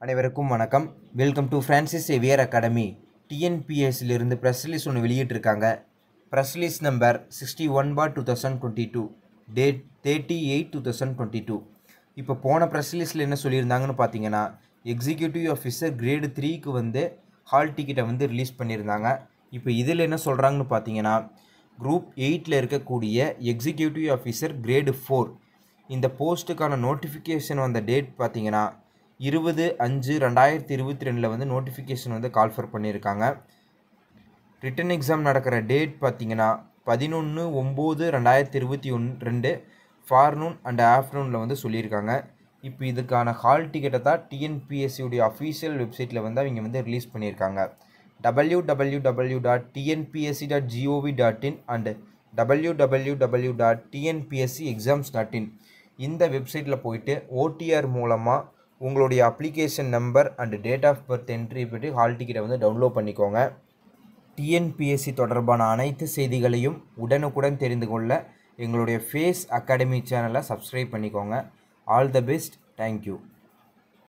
அனைவருக்கும் வணக்கம் welcome to Francis Xavier academy டிஎன்பிஎஸ்சிலிருந்து ப்ரெஸ் ரிலீஸ் ஒன்று வெளியிட்டிருக்காங்க press release number sixty one bar two thousand twenty two date thirty eight two thousand twenty two இப்போ போன press ரிலீஸில் என்ன சொல்லியிருந்தாங்கன்னு பார்த்தீங்கன்னா எக்ஸிக்யூட்டிவ் ஆஃபீஸர் கிரேடு த்ரீக்கு வந்து ஹால் டிக்கெட்டை வந்து ரிலீஸ் பண்ணியிருந்தாங்க இப்போ இதில் என்ன சொல்கிறாங்கன்னு பார்த்தீங்கன்னா குரூப் எயிட்டில் இருக்கக்கூடிய எக்ஸிக்யூட்டிவ் ஆஃபீஸர் கிரேடு ஃபோர் இந்த போஸ்ட்டுக்கான நோட்டிஃபிகேஷன் வந்த டேட் பார்த்தீங்கன்னா இருபது அஞ்சு ரெண்டாயிரத்தி இருபத்தி ரெண்டில் வந்து நோட்டிஃபிகேஷன் வந்து கால்ஃபர் பண்ணியிருக்காங்க ரிட்டன் எக்ஸாம் நடக்கிற டேட் பார்த்தீங்கன்னா பதினொன்று ஒம்பது ரெண்டாயிரத்தி இருபத்தி ஒன் ரெண்டு ஃபார்னூன் அண்ட் ஆஃப்டர்நூனில் வந்து சொல்லியிருக்காங்க இப்போ இதுக்கான ஹால் டிக்கெட்டை தான் டிஎன்பிஎஸ்சியுடைய அஃபீஷியல் வெப்சைட்டில் வந்து அவங்க வந்து ரிலீஸ் பண்ணியிருக்காங்க W W W dot TNPSC dot GOV dot in and W W W dot TNPSC exams dot in இந்த வெப்சைட்டில் போயிட்டு ஓடிஆர் மூலமாக உங்களுடைய application number and date of birth entry போய்ட்டு ஹால் டிக்கெட்டை வந்து டவுன்லோட் பண்ணிக்கோங்க டிஎன்பிஎஸ்சி தொடர்பான அனைத்து செய்திகளையும் உடனுக்குடன் தெரிந்து கொள்ள எங்களுடைய ஃபேஸ் அகாடமி சேனலை சப்ஸ்கிரைப் பண்ணிக்கோங்க ஆல் த பெஸ்ட் தேங்க்யூ